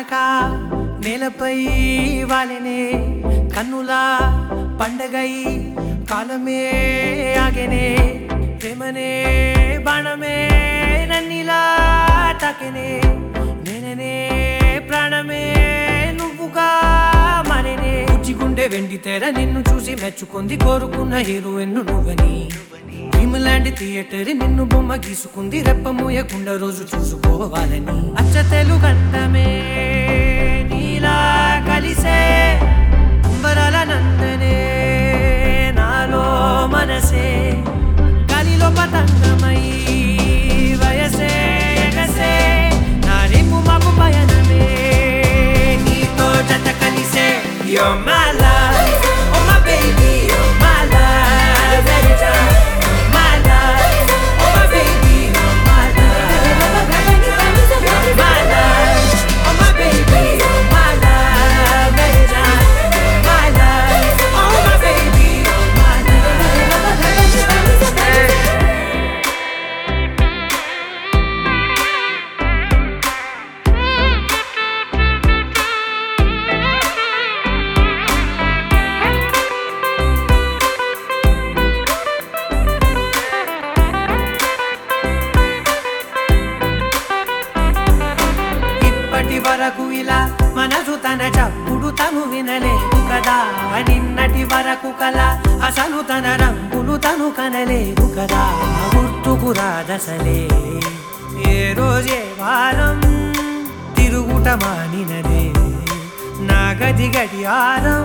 కానక నేలపై వాలెనే కన్నులా పండగై కాలమే ఆగెనే ప్రేమనే బాణమే నన్నిలా తాకెనే నేననే ప్రాణమే నువ్వుగా మరినే గుండె వెండి తెర నిన్ను చూసి మెచ్చుకుంది కోరుకున్న హీరోయిన్ నువ్వని భీములాంటి థియేటర్ నిన్ను బొమ్మ గీసుకుంది రెప్ప మూయకుండా రోజు చూసుకోవాలని అచ్చ తెలుగంటమే నీలా కలిసే అంబరాల నందనే నాలో మనసే గాలిలో పతంగమై వయసే ఎగసే నా రేపు మాకు పయనమే నీతో జత కలిసే You're my love, oh my baby, you're my love, every time. You're my love, oh my baby, you're my love, you're my love, oh my baby, you're my love, every time. You're my love, oh my baby, you're my love. ఇప్పటి వరకు ఇలా మనసు తన చప్పుడు తను వినలేదు కదా నిన్నటి వరకు కల అసలు తన రంగులు తను కనలేదు కదా గుర్తుకు రాదసలే ఏ రోజే వారం తిరుగుట మానినదే నా గది గడియారం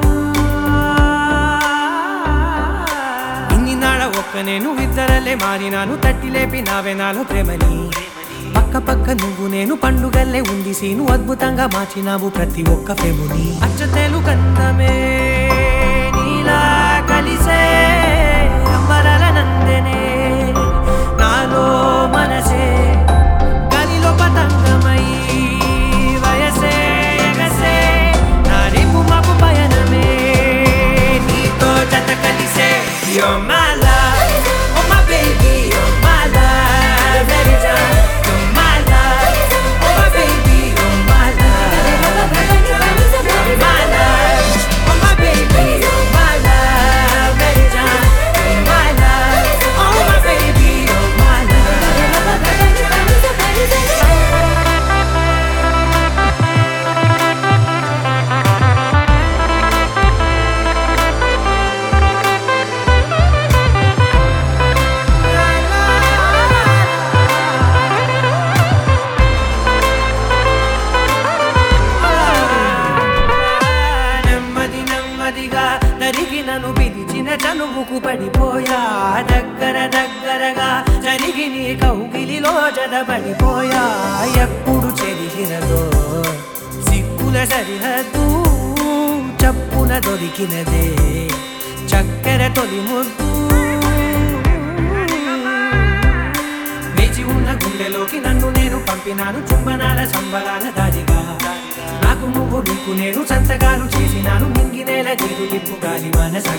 ఇన్ని నాడ ఒక్క నేను ఇద్దరలే మారినాను తట్టి లేపి నావే నాలో ప్రేమని పక్క పక్క నువ్వు నేను పండుగల్లే ఉంది సీను అద్భుతంగా మార్చినావు ప్రతి ఒక్క ప్రేముని అచ్చతేలు కందమే నీలా కలిసే అంబరాల నందనే నాలో మనసే గాలిలో పతంగమై వయసే ఎగసే నా రేపు మాపు పయనమే నీతో జత కలిసే You're my love, oh my baby, you're my love, every time. You're my love, oh my baby, you're my love, every time. You're my love, oh my baby, you're my love, every time. You're my love, oh my baby, you're my love, every time. నెమ్మది నెమ్మదిగా నరిగి నన్ను పిలిచిన చనువుకు పడిపోయా దగ్గర దగ్గరగా జరిగి నీ కౌగిలిలో జడబడిపోయా ఎప్పుడు చెరిగినదో సిగ్గుల సరిహద్దు చప్పున దొరికినదే చక్కెర తొలి ముద్దు వేచి ఉన్న గుండెలోకి నన్ను నేను పంపినాను చుంబనాల సంబరాల దారిగా నాకు నువ్వు నీకు నేను సంతకాలు చేసినాను మింగినేల నీరు లిప్పు గాలి మనస